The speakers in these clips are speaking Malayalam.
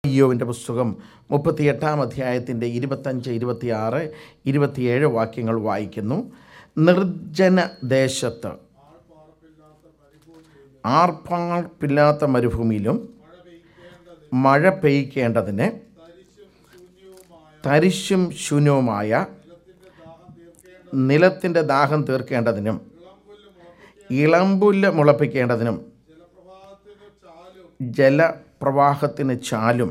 ഇയോവിൻ്റെ പുസ്തകം മുപ്പത്തിയെട്ടാം അധ്യായത്തിൻ്റെ ഇരുപത്തഞ്ച് ഇരുപത്തിയാറ് ഇരുപത്തിയേഴ് വാക്യങ്ങൾ വായിക്കുന്നു നിർജ്ജന ദേശത്ത് ആർപ്പാർപ്പില്ലാത്ത മരുഭൂമിയിലും മഴ പെയ്ക്കേണ്ടതിന് തരിശും ശൂന്യവുമായ നിലത്തിൻ്റെ ദാഹം തീർക്കേണ്ടതിനും ഇളമ്പുല്ല് മുളപ്പിക്കേണ്ടതിനും ജലപ്രവാഹത്തിന് ചാലും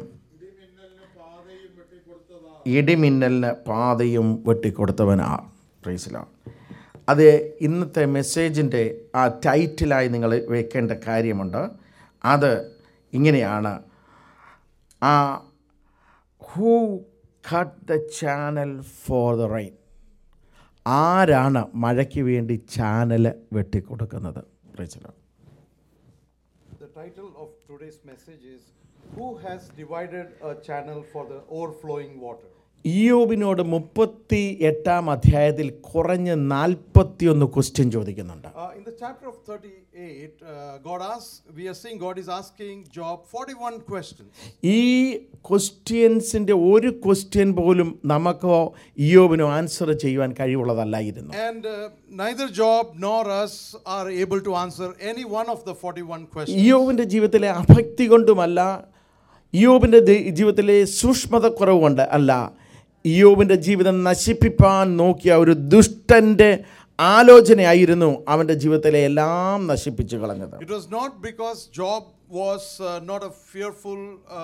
ഇടിമിന്നലിന് പാതയും വെട്ടിക്കൊടുത്തവനാ പ്രൈസിലാണ് അത് ഇന്നത്തെ മെസ്സേജിൻ്റെ ആ ടൈറ്റിലായി നിങ്ങൾ വെക്കേണ്ട കാര്യമുണ്ട് അത് ഇങ്ങനെയാണ് ആ who cut the channel for the rain ആരാണ് മഴയ്ക്ക് വേണ്ടി ചാനൽ വെട്ടിക്കൊടുക്കുന്നത് പ്രൈസിലാണ് The title of today's message is Who has divided a channel for the overflowing water? ഇയോബിനോട് മുപ്പത്തി എട്ടാം അധ്യായത്തിൽ കുറഞ്ഞ് നാൽപ്പത്തിയൊന്ന് ക്വസ്റ്റ്യൻ ചോദിക്കുന്നുണ്ട് Uh, in the chapter of 38, uh, God asks, we are seeing God is asking Job 41 questions. ഈ ക്വസ്റ്റ്യൻസിൻ്റെ ഒരു ക്വസ്റ്റ്യൻ പോലും നമുക്കോ ഇയോബിനോ ആൻസർ ചെയ്യുവാൻ കഴിവുള്ളതല്ലായിരുന്നു And uh, neither Job nor us are able to answer any one of the 41 questions. ഇയോബിൻ്റെ ജീവിതത്തിലെ അഭക്തി കൊണ്ടുമല്ല ഇയോബിൻ്റെ ദി- ജീവിതത്തിലെ സൂക്ഷ്മത കുറവുകൊണ്ട് അല്ല ഇയോബിൻ്റെ ജീവിതം നശിപ്പിപ്പാൻ നോക്കിയ ഒരു ദുഷ്ടൻ്റെ ആലോചനയായിരുന്നു അവൻ്റെ ജീവിതത്തിലെ എല്ലാം നശിപ്പിച്ചു കളഞ്ഞത് It was not because Job was uh, not a fearful uh,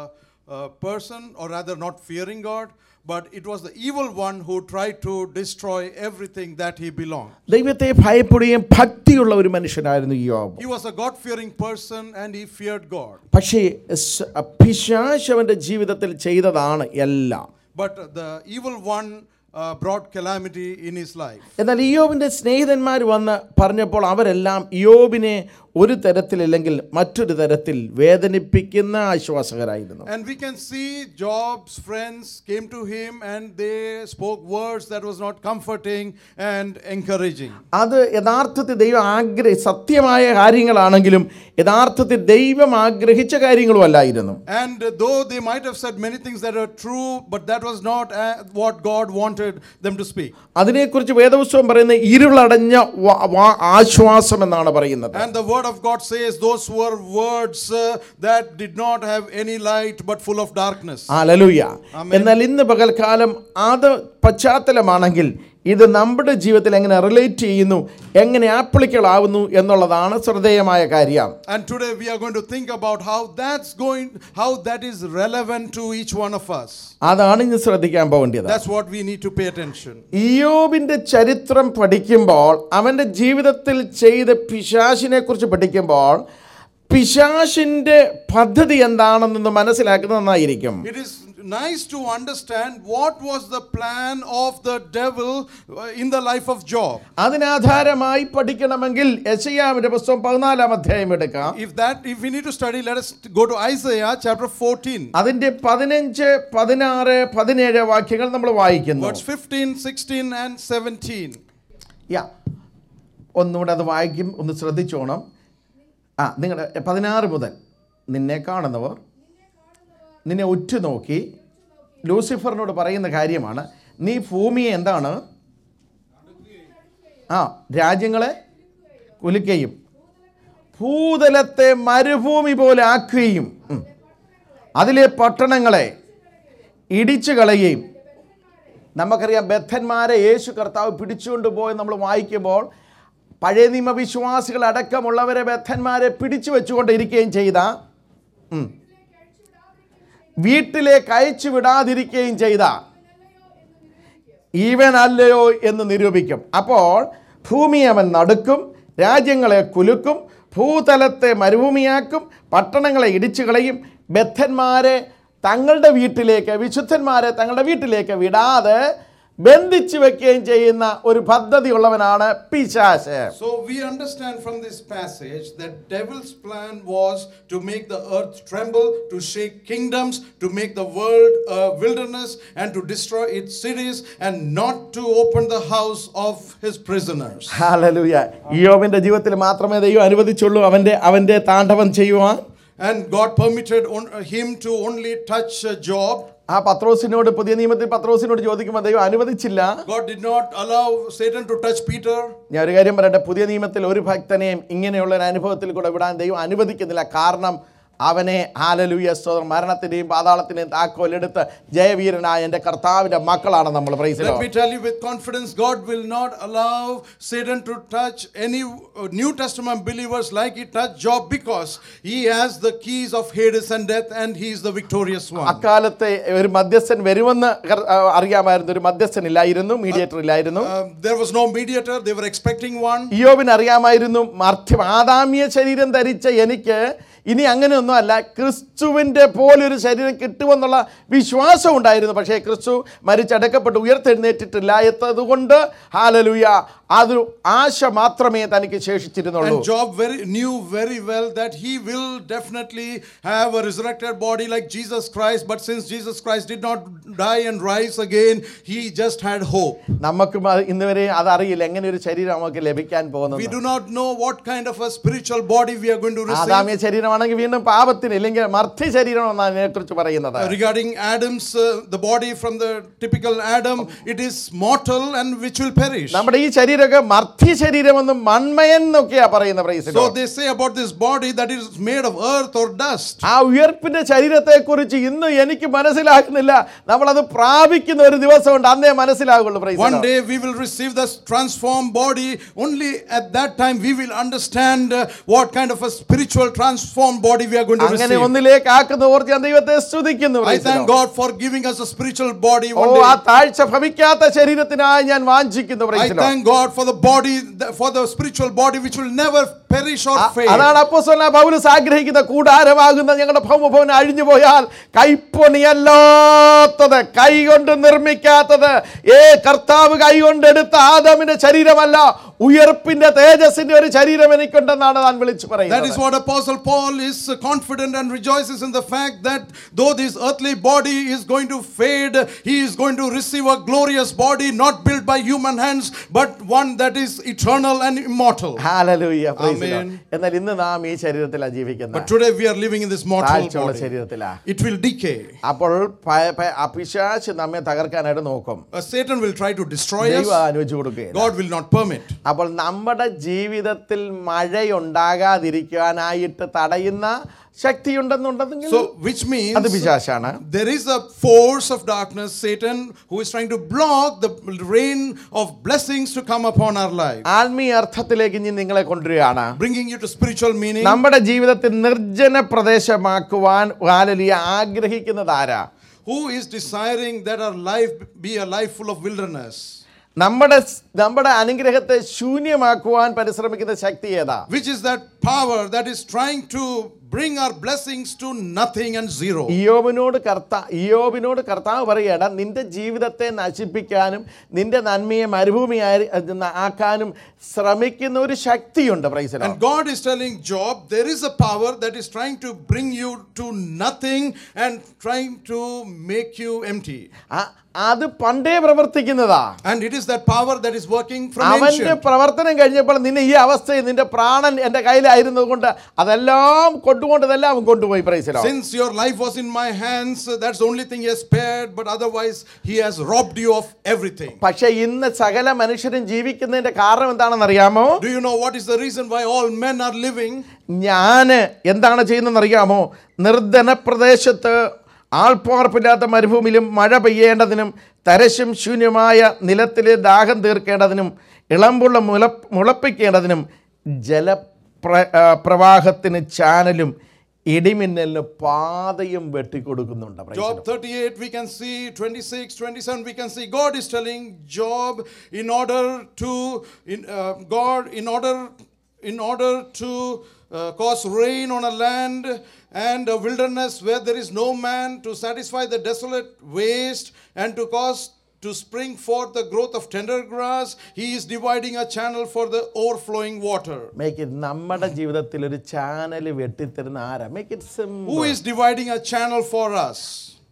uh, person, or rather not fearing God, but it was the evil one who tried to destroy everything that he belonged. ദൈവത്തെ ഭയപ്പെടുകയും ഭക്തിയുള്ള ഒരു മനുഷ്യനായിരുന്നു യോബ് He was a God fearing person and he feared God. പക്ഷേ സ്- പിശാച് അവൻ്റെ ജീവിതത്തിൽ ചെയ്തതാണ് എല്ലാം But the evil one uh, brought calamity in his life. എന്നാൽ ഇയോബിൻ്റെ സ്നേഹിതന്മാർ വന്ന് പറഞ്ഞപ്പോൾ അവരെല്ലാം ഇയോബിനെ ഒരു തരത്തിലില്ലെങ്കിൽ മറ്റൊരു തരത്തിൽ വേദനിപ്പിക്കുന്ന ആശ്വാസകരായിരുന്നു And we can see Job's friends came to him and they spoke words that was not comforting and encouraging. അത് യഥാർത്ഥത്തിൽ ദൈവം ആഗ്രഹി സത്യമായ കാര്യങ്ങളാണെങ്കിലും യഥാർത്ഥത്തിൽ ദൈവം ആഗ്രഹിച്ച കാര്യങ്ങളും അല്ലായിരുന്നു And though they might have said many things that are true, but that was not uh, what God wanted them to speak. അതിനെക്കുറിച്ച് വേദപുസ്തകം പറയുന്നത് ഇരുളടഞ്ഞ വ- വ- ആശ്വാസം എന്നാണ് പറയുന്നത് And the word of God says those were words uh, that did not have any light but full of darkness. ഹല്ലേലൂയ എന്നാൽ ഇന്ന് പകൽക്കാലം അത് പശ്ചാത്തലമാണെങ്കിൽ ഇത് നമ്മുടെ ജീവിതത്തിൽ എങ്ങനെ റിലേറ്റ് ചെയ്യുന്നു എങ്ങനെ ആപ്ലിക്കൽ ആവുന്നു എന്നുള്ളതാണ് ശ്രദ്ധേയമായ കാര്യം And today we are going to think about how that's going, how that is relevant to each one of us. അതാണ് ഇന്ന് ശ്രദ്ധിക്കാൻ പോകേണ്ടത് That's what we need to pay attention. ഇയോബിന്റെ ചരിത്രം പഠിക്കുമ്പോൾ അവന്റെ ജീവിതത്തിൽ ചെയ്ത പിശാശിനെ കുറിച്ച് പഠിക്കുമ്പോൾ പിശാശിന്റെ പദ്ധതി എന്താണെന്ന് മനസ്സിലാക്കുന്നത് നന്നായിരിക്കും It is nice to understand what was the plan of the devil uh, in the life of Job. അതിനാധാരമായി പഠിക്കണമെങ്കിൽ യശയാവിന്റെ പുസ്തകം പതിനാലാം അധ്യായം എടുക്കാം If that, if we need to study, let us go to Isaiah chapter 14, അതിന്റെ പതിനഞ്ച് പതിനാറ് പതിനേഴ് വാക്യങ്ങൾ നമ്മൾ വായിക്കുന്നു verse 15, 16, and 17. യാ ഒന്നുകൂടെ അത് വായിക്കും ഒന്ന് ശ്രദ്ധിച്ചോണം ആ നിങ്ങളുടെ പതിനാറ് മുതൽ നിന്നെ കാണുന്നവർ നിന്നെ ഉറ്റുനോക്കി ലൂസിഫറിനോട് പറയുന്ന കാര്യമാണ് നീ ഭൂമിയെ എന്താണ് ആ രാജ്യങ്ങളെ കുലുക്കുകയും ഭൂതലത്തെ മരുഭൂമി പോലെ ആക്കുകയും ഉം. അതിലെ പട്ടണങ്ങളെ ഇടിച്ചു കളയുകയും നമുക്കറിയാം ബദ്ധന്മാരെ യേശു കർത്താവ് പിടിച്ചുകൊണ്ട് പോയി നമ്മൾ വായിക്കുമ്പോൾ പഴയ നിയമ വിശ്വാസികൾ അടക്കമുള്ളവരെ ബദ്ധന്മാരെ പിടിച്ചു വെച്ചുകൊണ്ടിരിക്കുകയും ചെയ്ത ഉം, വീട്ടിലേക്ക് അയച്ചു വിടാതിരിക്കുകയും ചെയ്ത ഈവൻ അല്ലയോ എന്ന് നിരൂപിക്കും അപ്പോൾ ഭൂമി അവൻ നടുക്കും രാജ്യങ്ങളെ കുലുക്കും ഭൂതലത്തെ മരുഭൂമിയാക്കും പട്ടണങ്ങളെ ഇടിച്ചു കളയും ബദ്ധന്മാരെ തങ്ങളുടെ വീട്ടിലേക്ക് വിശുദ്ധന്മാരെ തങ്ങളുടെ വീട്ടിലേക്ക് വിടാതെ ബന്ധിച്ചു വെക്കുകയും ചെയ്യുന്ന ഒരു പദ്ധതി ഉള്ളവനാണ് പിശാശ് So we understand from this passage that devil's plan was to make the earth tremble, to shake kingdoms, to make the world a wilderness, and to destroy its cities, and not to open the house of his prisoners. ഹാലലൂയ ഇയോബിന്റെ ജീവിതത്തിൽ മാത്രമേ ദൈവം അനുവദിച്ചുള്ളൂ അവന്റെ അവന്റെ താണ്ഡവം ചെയ്യുവാൻ and God permitted on, him to only touch uh, Job. ആ പത്രോസിനോട് പുതിയ നിയമത്തിൽ പത്രോസിനോട് ചോദിക്കുമ്പോൾ ദൈവം അനുവദിച്ചില്ല God did not allow Satan to touch Peter. ഞാൻ ഒരു കാര്യം പറയട്ടെ പുതിയ നിയമത്തിൽ ഒരു ഭക്തനെയും ഇങ്ങനെയുള്ള ഒരു അനുഭവത്തിൽ കൂടെ വിടാൻ ദൈവം അനുവദിക്കുന്നില്ല കാരണം അവനെ ഹാലലൂയ സ്തോത്രം മരണത്തിന്റെയും പാതാളത്തിന്റെയും താക്കോലെടുത്ത് ജയവീരനായ എൻ്റെ കർത്താവിന്റെ മക്കളാണ് നമ്മൾ പ്രൈസിലോ Let me tell you with confidence, God will not allow Satan to touch any uh, New Testament believers like he touched Job because he has the keys of Hades and death and he is the victorious one. അക്കാലത്തെ ഒരു മധ്യസ്ഥൻ വരുമെന്ന് കർ- ആ, അറിയാമായിരുന്നു ഒരു മധ്യസ്ഥൻ ഇല്ലായിരുന്നു മീഡിയേറ്റർ ഇല്ലായിരുന്നു Uh, there was no mediator, they were expecting one. ഇയോബിന് അറിയാമായിരുന്നു മർത്യം ആദാമ്യ ശരീരം ധരിച്ച എനിക്ക് ഇനി അങ്ങനെയൊന്നും അല്ല ക്രിസ്തുവിൻ്റെ പോലൊരു ശരീരം കിട്ടുമെന്നുള്ള വിശ്വാസം ഉണ്ടായിരുന്നു പക്ഷേ ക്രിസ്തു മരിച്ചടക്കപ്പെട്ട് ഉയർത്തെഴുന്നേറ്റിട്ടില്ല എത്തതുകൊണ്ട് ഹാലലുയ അതൊരു ആശ മാത്രമേ തനിക്ക് ശേഷിച്ചിരുന്നുള്ളൂ And Job very knew very well that he will definitely have a resurrected body like Jesus Christ. But since Jesus Christ did not die and rise again, he just had hope. നമുക്കും അത് ഇന്ന് വരെ അതറിയില്ല എങ്ങനെ ഒരു ശരീരം നമുക്ക് ലഭിക്കാൻ We പോകുന്നത് do not know what kind of a spiritual body we are going to receive. ആദാമ്യ ശരീരമാണെങ്കിൽ വീണ്ടും പാപത്തിന് ഇല്ലെങ്കിൽ മർത്തി ശരീരമെന്നാണ് അതിനെക്കുറിച്ച് പറയുന്നത് Regarding Adam's, uh, the body from the typical Adam, it is mortal and which will perish. നമ്മുടെ ഈ ശരീരമൊക്കെ മർത്തി ശരീരമെന്നും മൺമയന്നൊക്കെയാ പറയുന്ന പ്രൈസിലോ So they say about this body that is made of earth or dust. ആ ഉയർപ്പിന്റെ ശരീരത്തെ കുറിച്ച് ഇന്ന് എനിക്ക് മനസ്സിലാകുന്നില്ല നമ്മളത് പ്രാപിക്കുന്ന ഒരു ദിവസമുണ്ട് അന്നേ മനസ്സിലാകുള്ളൂ praise the One Lord. day we will receive this transformed body. Only at that time we will understand uh, what kind of a spiritual transformed body we are going to അങ്ങനെ receive. ഒന്നിലേക്ക് ആക്കുന്ന ഓർത്ത് ഞാൻ ദൈവത്തെ സ്തുതിക്കുന്നു I praise the thank Lord. God for giving us a spiritual body oh one ആ day. താഴ്ച ഭവിക്കാത്ത ശരീരത്തിനായി ഞാൻ വാഞ്ചിക്കുന്നു I praise the Lord. thank God for the body, the- for the spiritual body which will never perish or ആ- fade. അതാണ് അപ്പോസ്തലനായ പൗലോസ് ആഗ്രഹിക്കുന്ന കൂടാരമാകുന്ന ഞങ്ങളുടെ ഭൗമഭവൻ അഴിഞ്ഞു പോയാൽ കൈപ്പണിയല്ലാത്തത് കൈകൊണ്ട് നിർമ്മിക്കാത്തത് ഏ കർത്താവ് കൈകൊണ്ടെടുത്ത ആദമിന്റെ ശരീരമല്ല ഉയർപ്പിന്റെ തേജസ്സിന്റെ ഒരു ശരീരം എനിക്കുണ്ടെന്നാണ് താൻ വിളിച്ചു That പറയുന്നത് is what Apostle Paul is uh, confident and rejoices in the fact that though this earthly body is going to fade, he is going to receive a glorious body not built by human hands, but one that is eternal and immortal. Hallelujah, praise the Amen. Lord. എന്നാൽ ഇന്ന് നാം ഈ ശരീരത്തിലാണ് ജീവിക്കുന്നത് But today we are living in this mortal താഴ്ചയുള്ള body. ശരീരത്തിലാ It will decay. അപ്പോൾ പ- പ- അപിശാച് നമ്മെ തകർക്കാനായിട്ട് നോക്കും Uh, Satan will try to destroy us. ദൈവം അനുവദിച്ചു കൊടുക്കുകയില്ല God will not permit. അപ്പോൾ നമ്മുടെ ജീവിതത്തിൽ മഴയുണ്ടാകാതിരിക്കാനായിട്ട് തടയുന്ന ശക്തിയുണ്ടെന്നുണ്ടെങ്കിൽ So, which means അത് പിശാശാണ് there is a force of darkness, Satan, who is trying to block the rain of blessings to come upon our life, ആത്മീയ അർത്ഥത്തിലേക്ക് ഇനി നിങ്ങളെ കൊണ്ടുവരികയാണ് bringing you to spiritual meaning. നമ്മുടെ ജീവിതത്തിൽ നിർജ്ജന പ്രദേശമാക്കുവാൻ വാലലിയ ആഗ്രഹിക്കുന്നത് ആരാ Who is desiring that our life be a life full of wilderness? നമ്മുടെ നമ്മുടെ അനുഗ്രഹത്തെ ശൂന്യമാക്കുവാൻ പരിശ്രമിക്കുന്ന ശക്തി ഏതാ Which is that power that is trying to bring our blessings to nothing and zero? ഇയോബിനോട് കർത്ത ഇയോബിനോട് കർത്താവ് പറയുകയാണ് നിന്റെ ജീവിതത്തെ നശിപ്പിക്കാനും നിന്റെ നന്മയെ മരുഭൂമിയായി ആക്കാനും ശ്രമിക്കുന്ന ഒരു ശക്തിയുണ്ട് പ്രൈസലോ And God is telling Job, there is a power that is trying to bring you to nothing and trying to make you empty. അത് പണ്ടേ പ്രവർത്തിക്കുന്നതാ And it is that power that is working from അവന്റെ ancient. പ്രവർത്തനം കഴിഞ്ഞപ്പോൾ നിന്നെ ഈ അവസ്ഥയിൽ നിന്റെ പ്രാണൻ എൻ്റെ കയ്യിലായിരുന്നത് കൊണ്ട് അതെല്ലാം കൊണ്ടുകൊണ്ട് ഇതെല്ലാം അവൻ കൊണ്ടുപോയി പ്രൈസലോ Since your life was in my hands, that's the only thing he has spared, but otherwise he has robbed you of everything. പക്ഷെ ഇന്ന് സകല മനുഷ്യരും ജീവിക്കുന്നതിന്റെ കാരണം എന്താണെന്ന് അറിയാമോ Do you know what is the reason why all men are living? ഞാൻ എന്താണ് ചെയ്യുന്നതെന്ന് അറിയാമോ നിർധന പ്രദേശത്ത് ആൾപ്പാർപ്പില്ലാത്ത മരുഭൂമിയിലും മഴ പെയ്യേണ്ടതിനും തരശും ശൂന്യമായ നിലത്തിലെ ദാഹം തീർക്കേണ്ടതിനും ഇളമ്പുള്ള മുല മുളപ്പിക്കേണ്ടതിനും ജലപ്ര ആ, പ്രവാഹത്തിന് ചാനലും ഇടിമിന്നലിന് പാതയും വെട്ടിക്കൊടുക്കുന്നുണ്ട് Praise the Job Lord. 38, we can see 26, 27, we can see God is telling Job in order to, in, uh, God, in order, in order to uh, cause rain on a land and a wilderness where there is no man to satisfy the desolate waste and to cause to spring forth the growth of tender grass, he is dividing a channel for the overflowing water. Make it നമ്മുടെ ജീവിതത്തിൽ ഒരു ചാനൽ വെട്ടിത്തരുന്ന ആരാ make it Who simple is dividing a channel for us?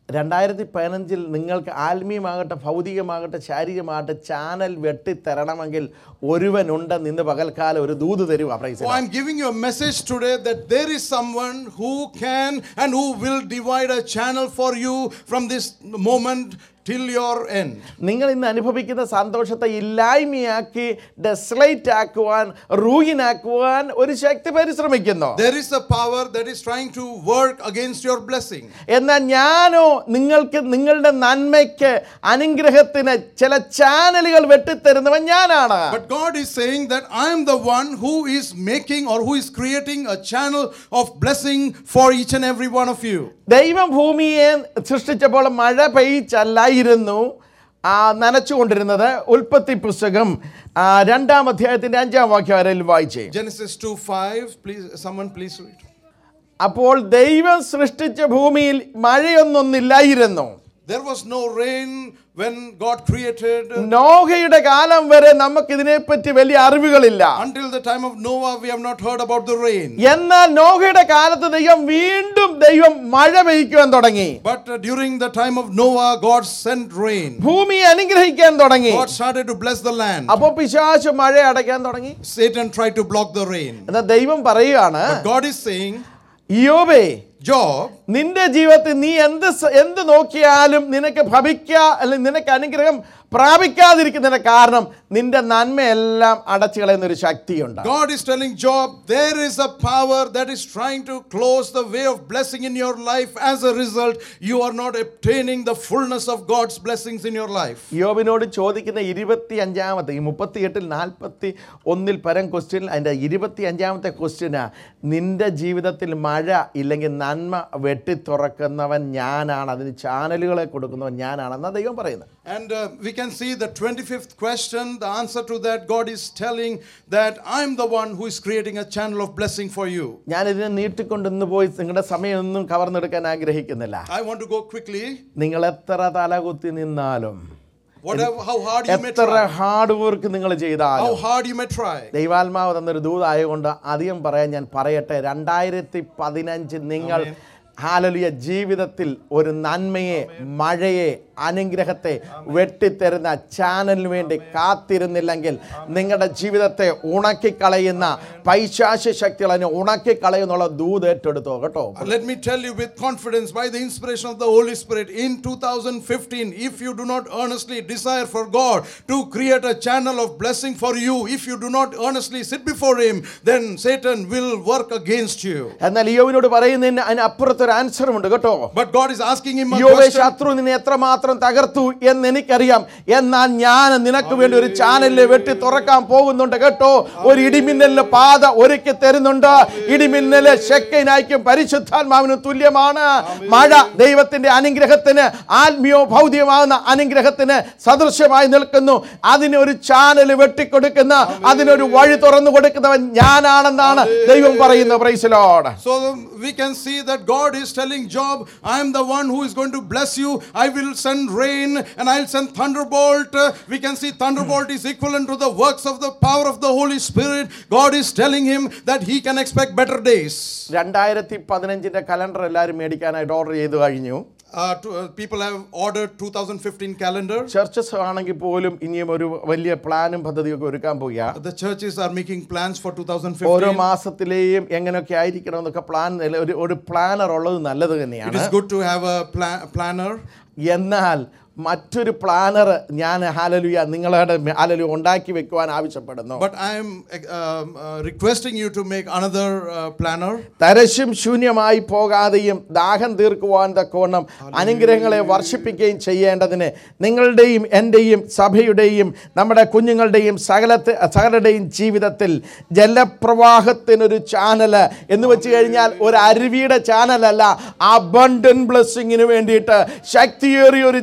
രണ്ടായിരത്തി പതിനഞ്ചിൽ നിങ്ങൾക്ക് ആത്മീയമാകട്ടെ ഭൗതികമാകട്ടെ ശാരീരികമാകട്ടെ ചാനൽ വെട്ടിത്തരണമെങ്കിൽ ഒരുവനുണ്ടെന്ന് ഇന്ന് പകൽക്കാലം ഒരു ദൂത് തരുക praise Oh, I'm giving you a message today that there is someone who can and who will divide a channel for you from this moment till your end. നിങ്ങൾ ഇന്ന് അനുഭവിക്കുന്ന സന്തോഷത്തെ ഇല്ലായ്മയാക്കി ഡെസ്ലൈറ്റ് ആക്കുവാൻ റൂയിനാക്കുവാൻ ഒരു ശക്തി പരിശ്രമിക്കുന്നു There is a power that is trying to work against your blessing. എന്നാൽ ഞാനോ നിങ്ങൾക്ക് നിങ്ങളുടെ നന്മയ്ക്ക് അനുഗ്രഹത്തിന് ചില ചാനലുകൾ വെട്ടിത്തരുന്നവൻ ഞാനാണ് But God is saying that I am the one who is making or who is creating a channel of blessing for each and every one of you. ദൈവം ഭൂമിയെ സൃഷ്ടിച്ചപ്പോൾ മഴ പെയ്ച്ചല്ലായിരുന്നു ആ നനച്ചുകൊണ്ടിരുന്നത് ഉൽപ്പത്തി പുസ്തകം ആ, രണ്ടാം അധ്യായത്തിന്റെ അഞ്ചാം വാക്യം ആരെങ്കിലും വായിച്ചേ Genesis 2 5. Please, someone please read. അപ്പോൾ ദൈവം സൃഷ്ടിച്ച ഭൂമിയിൽ മഴയൊന്നൊന്നില്ലായിരുന്നു There was no rain when God created. നോഹയുടെ കാലം വരെ നമുക്ക് ഇതിനെപ്പറ്റി വലിയ അറിവുകളില്ല Until the time of Noah, we have not heard about the rain. എന്നാൽ നോഹയുടെ കാലത്ത് ദൈവം വീണ്ടും ദൈവം മഴ പെയ്യ്ക്കുവാൻ തുടങ്ങി But uh, during the time of Noah, God sent rain. ഭൂമിയെ അനുഗ്രഹിക്കാൻ തുടങ്ങി God started to bless the land. അപ്പൊ പിശാശ് മഴ അടയ്ക്കാൻ തുടങ്ങി Satan tried to block the rain. എന്നാൽ ദൈവം പറയുകയാണ് But God is saying, യോബേ Job, നിന്റെ ജീവിതത്തിൽ നീ എന്ത് സ- എന്ത് നോക്കിയാലും നിനക്ക് ഭവിക്കാ അല്ലെങ്കിൽ നിനക്ക് അനുഗ്രഹം പ്രാപിക്കാതിരിക്കുന്നതിന് കാരണം നിന്റെ നന്മയെല്ലാം അടച്ചു കളയുന്ന ഒരു ശക്തിയുണ്ട് God is telling Job, there is a power that is trying to close the way of blessing in your life. As a result, you are not obtaining the fullness of God's blessings in your life. യോബിനോട് ചോദിക്കുന്ന ഇരുപത്തി അഞ്ചാമത്തെ ഈ മുപ്പത്തി എട്ടിൽ നാൽപ്പത്തി ഒന്നിൽ പരം ക്വസ്റ്റ്യൻ അതിൻ്റെ ഇരുപത്തി അഞ്ചാമത്തെ ക്വസ്റ്റ്യനാ നിന്റെ ജീവിതത്തിൽ മഴ ഇല്ലെങ്കിൽ നന്മ വെട്ടിത്തുറക്കുന്നവൻ ഞാനാണ് അതിന് ചാനലുകളെ കൊടുക്കുന്നവൻ ഞാനാണെന്നാണ് ദൈവം പറയുന്നത് And uh, we can see the 25th question, the answer to that, God is telling that I'm the one who is creating a channel of blessing for you. ഞാൻ ഇതിനെ നീട്ടിക്കൊണ്ട് ഇന്ന് പോയി നിങ്ങളുടെ സമയമൊന്നും കവർന്നെടുക്കാൻ ആഗ്രഹിക്കുന്നില്ല I want to go quickly. നിങ്ങൾ എത്ര തലകുത്തി നിന്നാലും Whatever, how hard you may എത്ര try, ഹാർഡ് വർക്ക് നിങ്ങൾ how ചെയ്താലും hard you may try. ദൈവാത്മാവ് തന്നൊരു ദൂതായതുകൊണ്ട് അധികം പറയാൻ ഞാൻ പറയട്ടെ രണ്ടായിരത്തി പതിനഞ്ച് നിങ്ങൾ ഹാലലിയ ജീവിതത്തിൽ ഒരു നന്മയെ മഴയെ അനുഗ്രഹത്തെ വെട്ടിത്തരുന്ന ചാനലിന് വേണ്ടി കാത്തിരുന്നില്ലെങ്കിൽ നിങ്ങളുടെ ജീവിതത്തെ ഉണക്കിക്കളയുന്ന പൈശാശ ശക്തികൾ അതിനെ ഉണക്കിക്കളയുന്നുള്ള ദൂത് ഏറ്റെടുത്തോ കേട്ടോ Let me tell you with confidence, by the inspiration of the Holy Spirit, in 2015, if you do not earnestly desire for God to create a channel of blessing for you, if you do not earnestly sit before Him, then Satan will work against you. എന്നാൽ യോവിനോട് പറയുന്നതിന് അതിന് അപ്പുറത്തൊരു ആൻസറും ഉണ്ട് കേട്ടോ But God is asking him a യോവേ question. ശത്രു നിന്നെ എത്രമാത്രം തകർത്തു എന്ന് എനിക്കറിയാം എന്നാൽ ഞാൻ നിനക്ക് വേണ്ടി ഒരു ചാനലിൽ വെട്ടി തുറക്കാൻ പോകുന്നുണ്ട് കേട്ടോ ഒരു ഇടിമിന്നലിന് പാത ഒരുക്കി തരുന്നുണ്ട് ഇടിമിന്നല് ശക്തനായിരിക്കും പരിശുദ്ധാത്മാവിന് തുല്യമാണ് മഴ ദൈവത്തിന്റെ അനുഗ്രഹത്തിന് ആത്മീയോ ഭൗതികമാകുന്ന അനുഗ്രഹത്തിന് സദൃശ്യമായി നിൽക്കുന്നു അതിന് ഒരു ചാനൽ വെട്ടിക്കൊടുക്കുന്ന അതിനൊരു വഴി തുറന്നു കൊടുക്കുന്നവൻ ഞാനാണെന്നാണ് ദൈവം പറയുന്നത് പ്രൈസലോട് So we can see that God is telling Job, I am the one who is going to bless you. I will send rain and I'll send thunderbolt. Uh, We can see thunderbolt is equivalent to the works of the power of the Holy Spirit. God is telling him that he can expect better days. രണ്ടായിരത്തി പതിനഞ്ചിന്റെ കലണ്ടർ എല്ലാവരും മേടിക്കാനായിട്ട് ഓർഡർ ചെയ്ത് കഴിഞ്ഞു Uh, to, uh, people have ordered 2015 calendar. Churches ആണെങ്കിൽ പോലും ഇനിയും ഒരു വലിയ പ്ലാനും പദ്ധതിയൊക്കെ ഒരുക്കാൻ പോവുക The churches are making plans for ഓരോ 2015. മാസത്തിലെയും എങ്ങനെയൊക്കെ ആയിരിക്കണം എന്നൊക്കെ പ്ലാൻ ഒരു ഒരു പ്ലാനർ ഉള്ളത് നല്ലത് It തന്നെയാണ് is good to have a pla- planner. എന്നാൽ മറ്റൊരു പ്ലാനർ ഞാൻ ഹാലലുയ നിങ്ങളുടെ ഹാലലു ഉണ്ടാക്കി വെക്കുവാൻ ആവശ്യപ്പെടുന്നു But I am uh, um, uh, requesting you to make another uh, planner. തരശും ശൂന്യമായി പോകാതെയും ദാഹം തീർക്കുവാൻ തക്കവണ്ണം അനുഗ്രഹങ്ങളെ വർഷിപ്പിക്കുകയും ചെയ്യേണ്ടതിന് നിങ്ങളുടെയും എൻ്റെയും സഭയുടെയും നമ്മുടെ കുഞ്ഞുങ്ങളുടെയും സകലത്തെ സകലരുടെയും ജീവിതത്തിൽ ജലപ്രവാഹത്തിനൊരു ചാനല് എന്ന് വെച്ച് കഴിഞ്ഞാൽ ഒരു അരുവിയുടെ ചാനലല്ല അബണ്ടൻ ബ്ലെസ്സിങ്ങിന് വേണ്ടിയിട്ട് ശക്തിയേറിയ ഒരു ജലപ്രവാഹം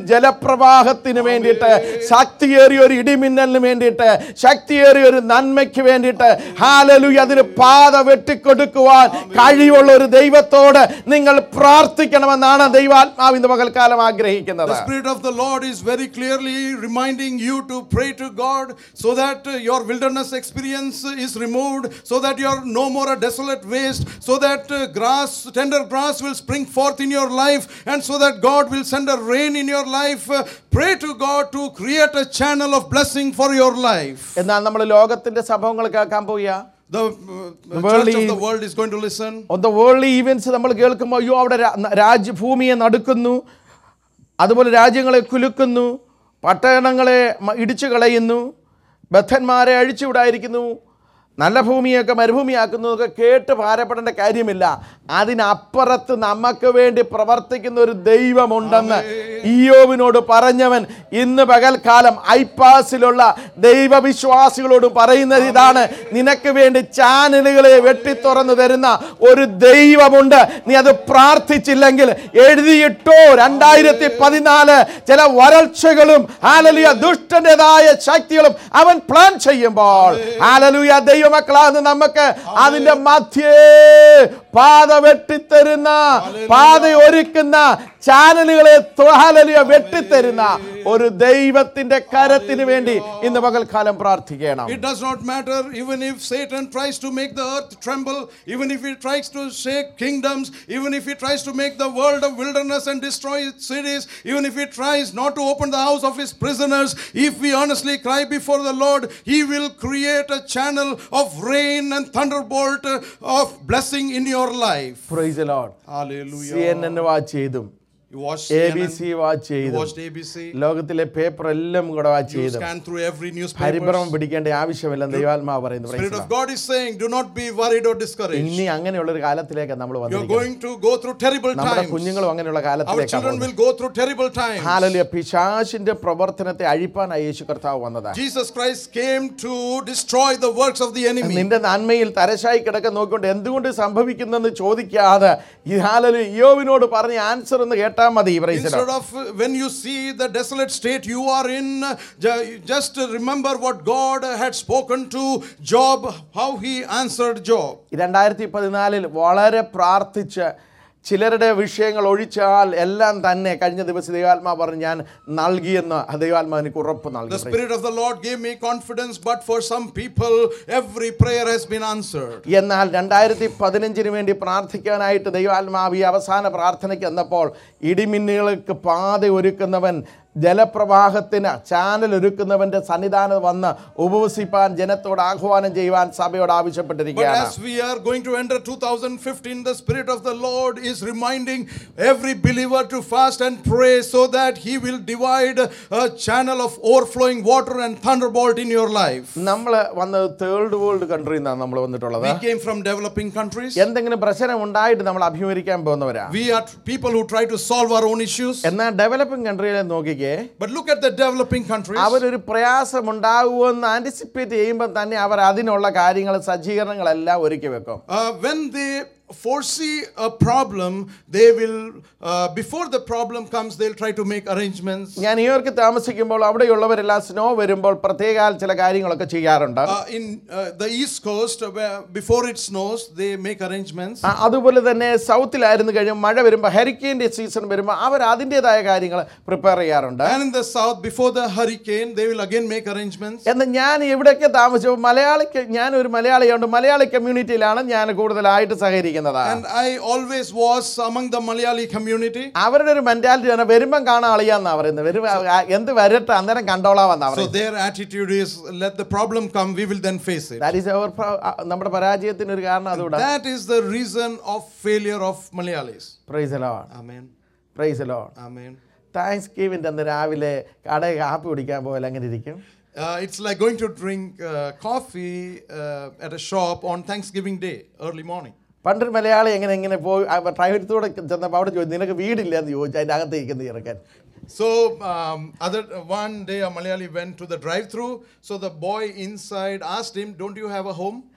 ജലപ്രവാഹത്തിന് വേണ്ടിയിട്ട് ശക്തിയേറിയ ഒരു ഇടിമിന്നലിന് വേണ്ടിയിട്ട് ശക്തിയേറിയ ഒരു നന്മയ്ക്ക് വേണ്ടിയിട്ട് ഹാലലുയ അതിന് പാത വെട്ടിക്കൊടുക്കുവാൻ കഴിവുള്ള ഒരു ദൈവത്തോട് നിങ്ങൾ പ്രാർത്ഥിക്കണമെന്നാണ് ദൈവാത്മാവ് ഇന്ന് പകൽക്കാലം ആഗ്രഹിക്കുന്നത് The Spirit of the Lord is very clearly reminding you to pray to God so that uh, your wilderness experience is removed, so that you're no more a desolate waste, so that uh, grass, tender grass will spring forth in your life, and so that God will send a rain in your life. Uh, pray to God to create a channel of blessing for your life. എന്നാൽ നമ്മൾ ലോകത്തിന്റെ സംഭവങ്ങൾ കേൾക്കാൻ പോയാ The, uh, the worldly- church of the world is going to listen. on the worldly events നമ്മൾ കേൾക്കുമ്പോൾ അയ്യോ അവിടെ രാ- രാജ്യ ഭൂമിയെ നടുക്കുന്നു അതുപോലെ രാജ്യങ്ങളെ കുലുക്കുന്നു പട്ടണങ്ങളെ മ- ഇടിച്ചു കളയുന്നു ബദ്ധന്മാരെ അഴിച്ചുവിടായിരിക്കുന്നു നല്ല ഭൂമിയൊക്കെ മരുഭൂമിയാക്കുന്നു ഒക്കെ കേട്ട് ഭാരപ്പെടേണ്ട കാര്യമില്ല അതിനപ്പുറത്ത് നമുക്ക് വേണ്ടി പ്രവർത്തിക്കുന്ന ഒരു ദൈവമുണ്ടെന്ന് ഇയോവിനോട് പറഞ്ഞവൻ ഇന്ന് പകൽക്കാലം ഐപ്പാസിലുള്ള ദൈവവിശ്വാസികളോട് പറയുന്നത് ഇതാണ് നിനക്ക് വേണ്ടി ചാനലുകളെ വെട്ടിത്തുറന്നു തരുന്ന ഒരു ദൈവമുണ്ട് നീ അത് പ്രാർത്ഥിച്ചില്ലെങ്കിൽ എഴുതിയിട്ടോ രണ്ടായിരത്തി പതിനാല് ചില വരൾച്ചകളും ഹാലലുയ ദുഷ്ടൻ്റെതായ ശക്തികളും അവൻ പ്ലാൻ ചെയ്യുമ്പോൾ ഹാലലുയ ദൈവമക്കളാന്ന് നമുക്ക് അതിന്റെ മധ്യേ പാത വെട്ടിത്തരുന്ന പാത ഒരുക്കുന്ന ചാനലുകളെ ഹാലലുയ വെട്ടിത്തരുന്ന ഒരു ദൈവത്തിന്റെ കരത്തിന് വേണ്ടി ഇന്ന് പകൽക്കാലം പ്രാർത്ഥിക്കണം It does not matter even if Satan tries to make the earth tremble, even if he tries to shake kingdoms, even if he tries to make the world a wilderness and destroy its cities, even if he tries not to open the house of his prisoners, if we honestly cry before the Lord, he will create a channel of rain and thunderbolt uh, of blessing in your life. Praise lord Hallelujah. C N N watch ചെയ്തും You watched A CNN, B C watch you ചെയ്തും watched ABC, ലോകത്തിലെ പേപ്പർ എല്ലാം കൂടെ വാച്ച് you ചെയ്തും scanned through every newspaper. പരിഭ്രമം പിടിക്കേണ്ട ആവശ്യമില്ലെന്ന് ദൈവാത്മാവ് പറയുന്നു Praise Spirit the of Lord. God is saying, do not be worried or discouraged. ഇനി അങ്ങനെയുള്ള ഒരു കാലത്തിലേക്ക് നമ്മൾ You're വന്നിരിക്കുന്നത് going to go through terrible നമ്മുടെ times. കുഞ്ഞുങ്ങളും അങ്ങനെയുള്ള Our കാലത്തിലേക്കാണ് children will go through terrible times. ഹാലലിയ പിശാശിന്റെ പ്രവർത്തനത്തെ അഴിപ്പാനായി യേശു കർത്താവ് വന്നതാ Jesus Christ came to destroy the works of the enemy. നിന്റെ നന്മയിൽ തരശായി കിടക്കാൻ നോക്കിക്കൊണ്ട് എന്തുകൊണ്ട് സംഭവിക്കുന്നെന്ന് ചോദിക്കാതെ ഈ ഹാലലു യോവിനോട് പറഞ്ഞ ആൻസർ എന്ന് കേട്ടാൽ മതി praise Instead of uh, when you see the desolate state you are in, uh, ju- just remember what God had spoken to Job, how he answered Job. രണ്ടായിരത്തി പതിനാലിൽ വളരെ പ്രാർത്ഥിച്ച് ചിലരുടെ വിഷയങ്ങൾ ഒഴിച്ചാൽ എല്ലാം തന്നെ കഴിഞ്ഞ ദിവസം ദൈവാത്മാ പറഞ്ഞ് ഞാൻ നൽകിയെന്ന് ആ ദൈവാത്മാ എനിക്ക് ഉറപ്പ് The നൽകി Spirit of the Lord gave me confidence, but for some people, every prayer has been answered. എന്നാൽ രണ്ടായിരത്തി പതിനഞ്ചിന് വേണ്ടി പ്രാർത്ഥിക്കാനായിട്ട് ദൈവാത്മാവ് ഈ അവസാന പ്രാർത്ഥനയ്ക്ക് എന്നപ്പോൾ ഇടിമിന്നുകൾക്ക് പാത ഒരുക്കുന്നവൻ ജലപ്രവാഹത്തിന് ചാനൽ ഒരുക്കുന്നവന്റെ സന്നിധാനം വന്ന് ഉപവസിപ്പാൻ ജനത്തോട് ആഹ്വാനം ചെയ്യുവാൻ സഭയോട് But ആവശ്യപ്പെട്ടിരിക്കുകയാണ് as we are going to enter 2015, the Spirit of the Lord is reminding every believer to fast and pray so that He will divide a channel of overflowing water and thunderbolt in your life. നമ്മൾ വന്നത് തേർഡ് വേൾഡ് കൺട്രിയിൽ നിന്നാണ് നമ്മൾ വന്നിട്ടുള്ളത് We came from developing countries. എന്തെങ്കിലും പ്രശ്നം ഉണ്ടായിട്ട് നമ്മൾ അഭിമുഖിക്കാൻ പോകുന്നവരാ We are people who try to solve our own issues. എന്നാൽ ഡെവലപ്പിംഗ് കൺട്രിയിലെ നോക്കിക്കേ But look at the developing countries. അവരൊരു പ്രയാസം ഉണ്ടാകുമെന്ന് ആന്റിസിപ്പേറ്റ് ചെയ്യുമ്പോൾ തന്നെ അവർ അതിനുള്ള കാര്യങ്ങൾ സജ്ജീകരണങ്ങളെല്ലാം ഒരുക്കി വെക്കും Uh, when they foresee a problem, they will, uh, before the problem comes, they'll try to make arrangements. ഞാൻ ന്യൂയോർക്ക് താമസിക്കുമ്പോൾ അവിടെയുള്ളവരെല്ലാം സ്നോ വരുമ്പോൾ പ്രത്യേക ചില കാര്യങ്ങളൊക്കെ ചെയ്യാറുണ്ട് Uh, in uh, the East Coast, uh, where before it snows, they make arrangements. ആ, അതുപോലെ തന്നെ സൗത്തിലായിരുന്നു കഴിയും മഴ വരുമ്പോൾ ഹരിക്കേൻ്റെ സീസൺ വരുമ്പോൾ അവർ അതിൻ്റെതായ കാര്യങ്ങൾ പ്രിപ്പയർ ചെയ്യാറുണ്ട് And in the south, before the hurricane, they will again make arrangements. എന്നാൽ ഞാൻ എവിടെയൊക്കെ താമസിച്ചപ്പോൾ മലയാളിക്ക് ഞാൻ ഒരു മലയാളിയുണ്ട് മലയാളി കമ്മ്യൂണിറ്റിയിലാണ് ഞാൻ കൂടുതലായിട്ട് സഹകരിക്കുന്നത് And I always was among the Malayali community. അവരുടെ ഒരു മെന്റാലിറ്റി ആണ് വരുമ്പം കാണാൻ അളിയാന്നാ പറയുന്നത് വരും ആ, എന്ത് വരട്ടെ അന്നേരം കണ്ടോളാമെന്നാ So പറയുന്നത് their attitude is let the problem come, we will then face it. That is അവർ നമ്മുടെ പരാജയത്തിന് ഒരു കാരണം അതുകൂടെ That is the reason of failure of Malayalis. Praise lord Amen. Praise lord Amen. താങ്ക്സ് ഗീവിൻ്റെ അന്ന് രാവിലെ കടയിൽ കാപ്പി കുടിക്കാൻ പോയാൽ അങ്ങനെ ഇരിക്കും Uh, it's like going to drink uh, coffee uh, at a shop on Thanksgiving Day, early morning. പണ്ടൊരു മലയാളി എങ്ങനെ എങ്ങനെ പോയി ഡ്രൈവറത്തോടെ ചെന്നപ്പോൾ അവിടെ ചോദിച്ചു നിനക്ക് വീടില്ല എന്ന് ചോദിച്ചു അതിൻ്റെ അകത്ത് ഇരിക്കുന്ന ചെറുക്കൻ So um, other one day a Malayali went to the drive-through. So the boy inside asked him, "Don't you have a home?"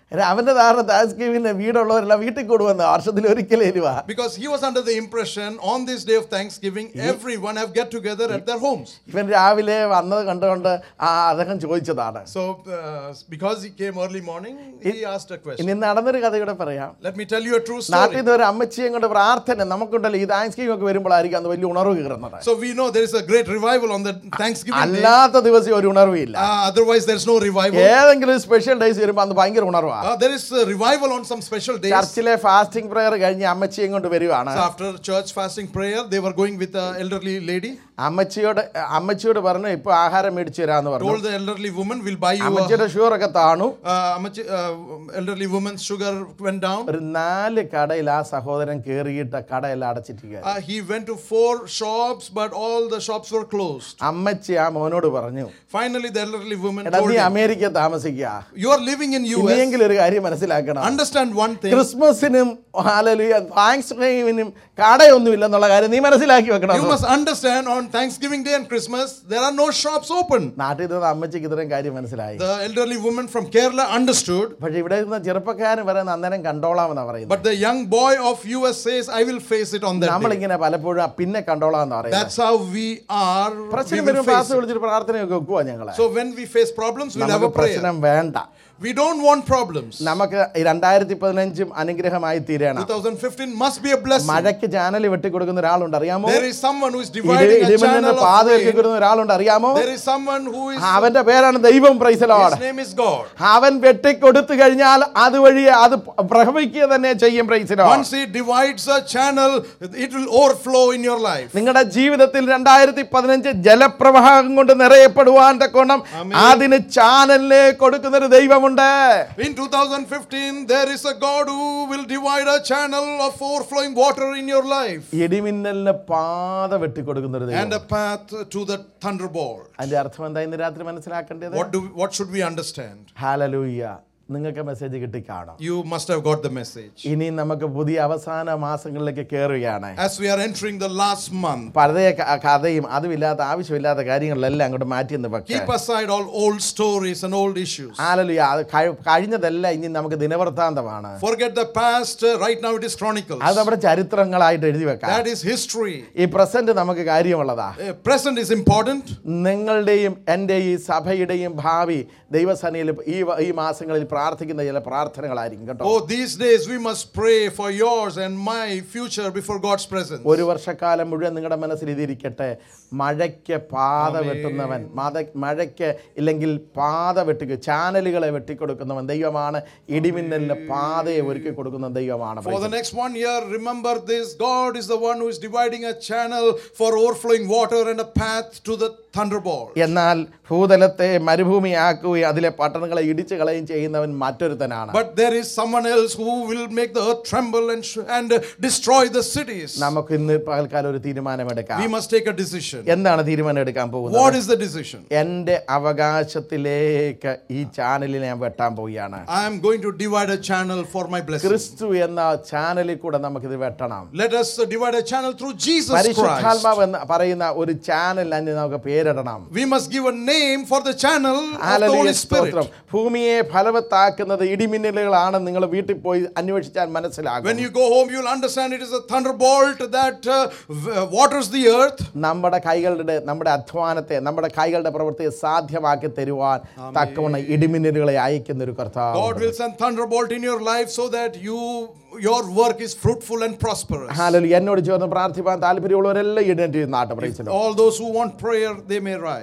അവന്റെ ധാരണ താങ്ക്സ് ഗിവിങ്ങിന് വീടുള്ളവരെല്ലാം വീട്ടിൽ കൂടുവന്ന് വർഷത്തിൽ ഒരിക്കലും വരുവാ Because he was under the impression on this day of Thanksgiving, everyone have get together at their homes. ഇവൻ രാവിലെ വന്നത് കണ്ടുകൊണ്ട് ആ അദ്ദേഹം ചോദിച്ചതാണ് So, uh, because he came early morning, he asked a question. ഇനി നടന്നൊരു കഥ കൂടെ പറയാം Let me tell you a true നാട്ടിൽ story. നിന്ന് ഒരു അമ്മച്ചിയും കൊണ്ട് പ്രാർത്ഥന നമുക്കുണ്ടല്ലോ ഈ താങ്ക്സ് ഗിവിംഗ് ഒക്കെ വരുമ്പോഴായിരിക്കും അന്ന് വലിയ ഉണർവ് കയറുന്നത് So we know there is a great revival on the Thanksgiving day. അല്ലാത്ത ദിവസം ഒരു ഉണർവില്ല Uh, otherwise, there's no revival. ഏതെങ്കിലും സ്പെഷ്യൽ ഡേയ്സ് വരുമ്പോൾ അന്ന് ഭയങ്കര ഉണർവാ Uh, there is a revival on some special days. ചർച്ചിലെ ഫാസ്റ്റിംഗ് പ്രയർ കഴിഞ്ഞ് അമ്മച്ചിയും കൊണ്ട് വരുവാണ് So after church fasting prayer, they were going with an elderly lady. അമ്മച്ചിയോട് അമ്മച്ചിയോട് പറഞ്ഞു ഇപ്പൊ ആഹാരം മേടിച്ചു തരാന്ന് പറഞ്ഞു Told the elderly woman, "We'll buy you." A, അമ്മച്ചിയുടെ ഷുഗർ ഒക്കെ താണു uh, amachi- uh, elderly woman's sugar went down. ഒരു നാല് കടയിൽ ആ സഹോദരൻ കേറിയിട്ട് കടയെല്ലാം അടച്ചിട്ടിരിക്കുക Uh, he went to four shops, but all the shops were closed. അമ്മച്ചി ആ മോനോട് പറഞ്ഞു Finally, the elderly woman എടാ told നീ him, അമേരിക്ക താമസിക്കുക "You are living in US. ഇനിയെങ്കിലും ഒരു കാര്യം മനസ്സിലാക്കണം Understand one thing. ക്രിസ്മസിനും ഹാലലുയ താങ്ക്സ് ഗിവിങ്ങിനും കടയൊന്നും എന്നുള്ള കാര്യം നീ മനസ്സിലാക്കി വെക്കണം You must understand on Thanksgiving Day and Christmas, there are no shops open." നാട്ടിൽ നിന്ന് അമ്മച്ചിക്ക് ഇത്രയും കാര്യം മനസ്സിലായി The elderly woman from Kerala understood, പക്ഷെ ഇവിടെ ഇരുന്ന ചെറുപ്പക്കാരൻ പറയുന്ന അന്നേരം കണ്ടോളാമെന്നാ പറയുന്നത് but the young boy of US says, "I will face it on that day." നമ്മളിങ്ങനെ പലപ്പോഴും ആ പിന്നെ കണ്ടോളാമെന്ന് പറയുന്നത് That's how we are. We പ്രശ്നം will വരുമ്പോൾ face പാസ് it. വിളിച്ചിട്ട് പ്രാർത്ഥനയൊക്കെ വെക്കുവാ ഞങ്ങളെ So when we face problems, we'll have നമുക്ക് a prayer. പ്രശ്നം വേണ്ട We don't want problems. നമുക്ക് ഈ രണ്ടായിരത്തി പതിനഞ്ചും അനുഗ്രഹമായി തീരണം 2015 must be a blessing. മഴയ്ക്ക് ചാനൽ വെട്ടിക്കൊടുക്കുന്ന ഒരാളുണ്ട് അറിയാമോ There is someone who is ഇടി- dividing a ഇടിമിന്നലിന് channel പാത of rain. വെട്ടിക്കൊടുക്കുന്ന ഒരാളുണ്ട് അറിയാമോ There is someone who is. അവന്റെ പേരാണ് ദൈവം പ്രൈസലോട് His name is God. അവൻ വെട്ടിക്കൊടുത്തു കഴിഞ്ഞാൽ അതുവഴി അത് പ്രഭവിക്കുക തന്നെ ചെയ്യും പ്രൈസിലോ Once he divides a channel, it will overflow in your life. നിങ്ങളുടെ ജീവിതത്തിൽ രണ്ടായിരത്തി പതിനഞ്ച് ജലപ്രവാഹം കൊണ്ട് നിറയപ്പെടുവാൻ തക്കോണം അതിന് ചാനലിനെ കൊടുക്കുന്ന ഒരു ദൈവമുണ്ട് In 2015, there is a God who will divide a channel of overflowing water in your life ഇടിമിന്നലിന് പാത വെട്ടിക്കൊടുക്കുന്ന ഒരു ദൈവം and a path to the thunderbolt. അതിന്റെ അർത്ഥം എന്താ ഇന്ന് രാത്രി മനസ്സിലാക്കേണ്ടത് What do what should we understand? Hallelujah നിങ്ങൾക്ക് മെസ്സേജ് കിട്ടിക്കാണും You must have got the message. ഇനി നമുക്ക് പുതിയ അവസാന മാസങ്ങളിലേക്ക് കയറുകയാണ് As we are entering the last month, പഴയ ക- കഥയും അതുമില്ലാത്ത ആവശ്യമില്ലാത്ത കാര്യങ്ങളിലെല്ലാം അങ്ങോട്ട് മാറ്റി എന്ന് പക്ഷേ keep aside all old stories and old issues. Hallelujah അത് കഴി- കഴിഞ്ഞതെല്ലാം ഇനി നമുക്ക് ദിനവൃത്താന്തമാണ് Forget the past. uh, Right now, it is Chronicles. അത് നമ്മുടെ ചരിത്രങ്ങളായിട്ട് എഴുതി വെക്കാം That is history. ഈ പ്രസന്റ് നമുക്ക് കാര്യമുള്ളതാ Uh, Present is important. നിങ്ങളുടെയും എൻ്റെ ഈ സഭയുടെയും ഭാവി ദൈവസനയിൽ ഈ വ- ഈ മാസങ്ങളിൽ പ്രാർത്ഥിക്കുന്ന ചില പ്രാർത്ഥനകളായിരിക്കും കേട്ടോ Oh, these days we must pray for yours and my future before God's presence. ഒരു വർഷക്കാലം മുഴുവൻ നിങ്ങളുടെ മനസ്സിൽ ഇതിരിക്കട്ടെ മഴയ്ക്ക് പാത വെട്ടുന്നവൻ മത മഴയ്ക്ക് ഇല്ലെങ്കിൽ പാത വെട്ടി ചാനലുകളെ വെട്ടിക്കൊടുക്കുന്നവൻ ദൈവമാണ് ഇടിമിന്നലിന് പാതയെ ഒരുക്കി കൊടുക്കുന്ന ദൈവമാണ് For the next one year, remember this God is the one who is dividing a channel for overflowing water and a path to the thunderbolt. എന്നാൽ ഭൂതലത്തെ മരുഭൂമിയാക്കുകയും അതിലെ പട്ടണങ്ങളെ ഇടിച്ചു കളയുകയും ചെയ്യുന്നവൻ മറ്റൊരുത്തനാണ് But there is someone else who will make the earth tremble and, sh- and uh, destroy the cities. നമുക്ക് ഇന്ന് പകൽക്കാലം ഒരു തീരുമാനമെടുക്കാം We must take a decision. എന്താണ് തീരുമാനം എടുക്കാൻ പോകുന്നത് What is the decision? എൻ്റെ അവകാശത്തിലേക്ക് ഈ ചാനലിൽ ഞാൻ വെട്ടാൻ പോവുകയാണ് I am going to divide a channel for my blessing. ക്രിസ്തു എന്ന ചാനലിൽ കൂടെ നമുക്കിത് വെട്ടണം Let us uh, divide a channel through Jesus Christ. പരിശുദ്ധാത്മാവ് എന്ന് പറയുന്ന ഒരു ചാനൽ അന്ന് നമുക്ക് പേരിടണം We must give a name for the channel of the hallelujah, Holy Spirit. സ്തോത്രം ഭൂമിയെ ഫലവത്താക്കുന്നത് ഇടിമിന്നലുകളാണ് നിങ്ങൾ വീട്ടിൽ പോയി അന്വേഷിച്ചാൽ When മനസ്സിലാകും you go home, you'll understand it is a thunderbolt that uh, w- waters the earth. നമ്മുടെ കൈകളുടെ നമ്മുടെ അധ്വാനത്തെ നമ്മുടെ കൈകളുടെ പ്രവൃത്തിയെ സാധ്യമാക്കി തരുവാൻ തക്കവണ്ണം ഇടിമിന്നലുകളെ അയക്കുന്ന ഒരു കർത്താവ് God will send thunderbolt in your life so that you your work is fruitful and prosperous. ഹാലലു എന്നോട് ചേർന്ന് പ്രാർത്ഥിപ്പാൻ താല്പര്യമുള്ളവരെല്ലാം ഇടേണ്ടി നാട്ടം പ്രൈസിലോ All those who want prayer, they may rise.